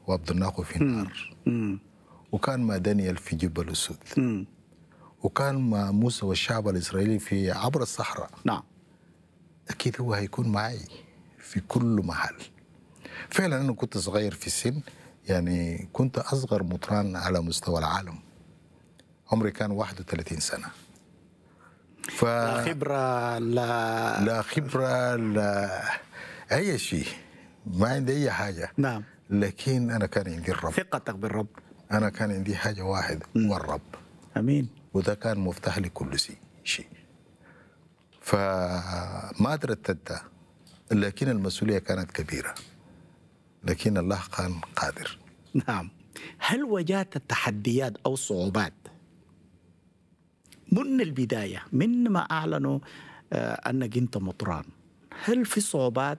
وعبد الناقو في النار مم. وكان مع دانيال في جبل السود مم. وكان مع موسى والشعب الإسرائيلي في عبر الصحراء نعم أكيد هو هيكون معي في كل محل فعلا أنا كنت صغير في السن يعني كنت أصغر مطران على مستوى العالم عمري كان 31 سنة ف... لا خبره لا لا خبرة لا أي شيء ما عندي أي حاجة نعم لكن أنا كان عندي الرب ثقتك بالرب أنا كان عندي حاجة واحدة هو الرب امين وده كان مفتاح لكل شيء شيء فما ترددت لكن المسؤولية كانت كبيرة لكن الله كان قادر نعم هل واجهت تحديات او صعوبات من البدايه من ما اعلنوا آه، انك انت مطران هل في صعوبات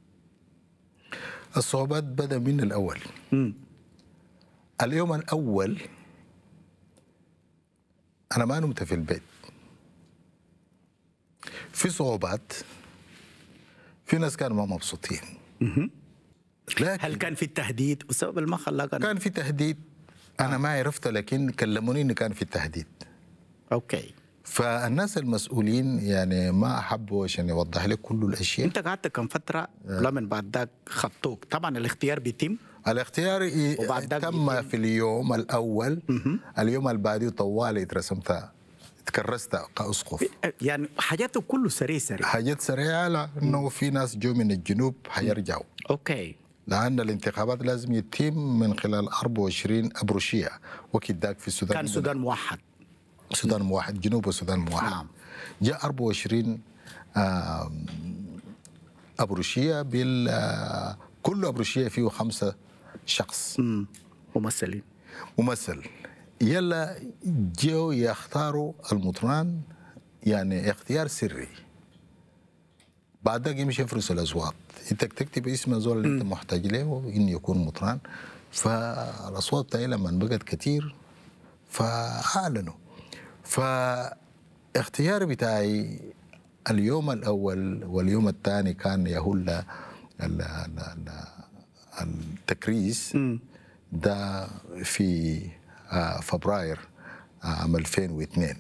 الصعوبات بدأ من الأول مم. اليوم الأول أنا ما نمت في البيت في صعوبات في ناس كانوا ما مبسوطين لكن هل كان في التهديد والسبب اللي ما خلاك أنا... كان في تهديد أنا ما عرفت لكن كلموني إن كان في تهديد اوكي فالناس المسؤولين يعني ما حبوا عشان يوضح لك كل الاشياء انت قعدت كم فتره لمن بعد ذاك خطوك طبعا الاختيار بيتم الاختيار ي- وبعد ذاك تم يتم- في اليوم الاول اليوم اللي بعده طوالي اترسمت تكرست كاسقف يعني حاجاته كله سريع سريع حاجات سريعه لانه في ناس جو من الجنوب حيرجعوا اوكي لان الانتخابات لازم يتم من خلال 24 ابروشيه وقت ذاك في السودان كان السودان موحد السودان موحد جنوب السودان موحد نعم. جاء 24 آم، أبروشية بال آه، كل أبروشية فيه خمسة شخص مم. ممثلين ممثل يلا جو يختاروا المطران يعني اختيار سري بعد ذاك يمشي يفرز الاصوات انت تكتب اسم الزول اللي انت محتاج له انه يكون مطران فالاصوات بتاعي لما بقت كتير فاعلنوا فاختيار بتاعي اليوم الاول واليوم الثاني كان يهول ال- ال- ال- التكريس ده في آه، فبراير آه، عام 2002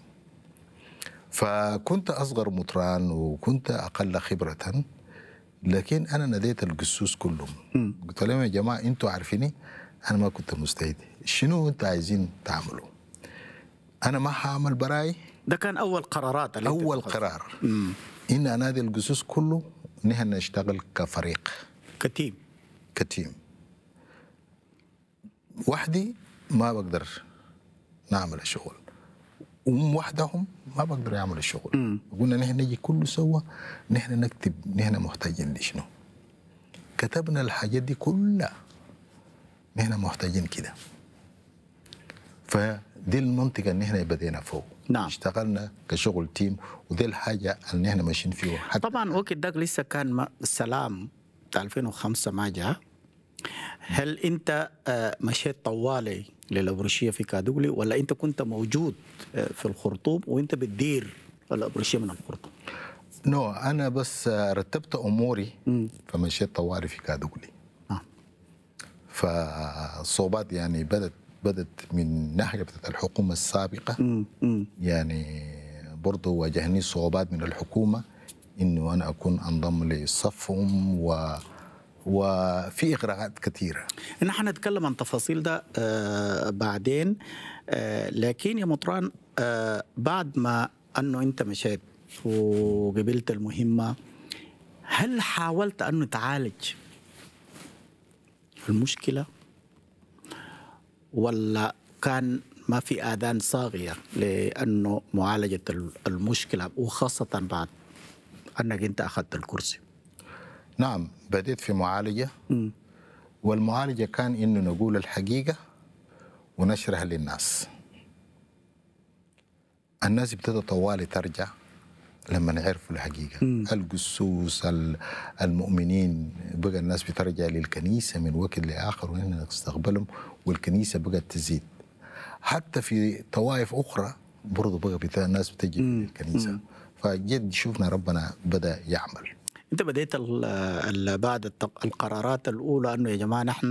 فكنت أصغر مطران وكنت أقل خبرة لكن أنا ناديت القسوس كلهم قلت لهم يا جماعة أنتوا عارفيني أنا ما كنت مستعد شنو أنتوا عايزين تعملوا أنا ما هعمل براي ده كان اول قرارات اللي أنت أول اتخذتها. قرار إن أنادي القسوس كله نحن نشتغل كفريق كتيم كتيم وحدي ما بقدر نعمل الشغل وهم وحدهم ما بقدروا يعملوا الشغل قلنا نحن نجي كله سوا نحن نكتب نحن محتاجين لشنو كتبنا الحاجات دي كلها نحن محتاجين كده فدي المنطقة اللي نحن بدينا فوق نعم. اشتغلنا كشغل تيم ودي الحاجة اللي نحن ماشيين فيه حتى طبعا وقت ذاك لسه كان ما- السلام بتاع 2005 ما جاء هل انت آه، مشيت طوالي للابروشيه في كادوغلي ولا انت كنت موجود آه، في الخرطوم وانت بتدير الابروشيه من الخرطوم نو انا بس رتبت اموري فمشيت طوالي في كادوغلي آه. فالصعوبات يعني بدت بدت من ناحيه بتاعت الحكومه السابقه مم. مم. يعني برضه واجهني صعوبات من الحكومه انه انا اكون انضم لصفهم و وفي اغراءات كثيره نحن حنتكلم عن تفاصيل ده آه بعدين آه لكن يا مطران آه بعد ما انه انت مشيت وقبلت المهمه هل حاولت انه تعالج المشكله ولا كان ما في اذان صاغيه لانه معالجه المشكله وخاصه بعد انك انت اخذت الكرسي نعم بديت في معالجه والمعالجه كان انه نقول الحقيقه ونشرها للناس الناس ابتدت طوالي ترجع لما عرفوا الحقيقه القسوس ال- المؤمنين بقى الناس بترجع للكنيسه من وقت لاخر ونحن نستقبلهم والكنيسه بقت تزيد حتى في طوائف اخرى برضه بقى بتا الناس بتجي للكنيسه فجد شفنا ربنا بدا يعمل انت بديت ال- ال- بعد التق- القرارات الاولى انه يا جماعه نحن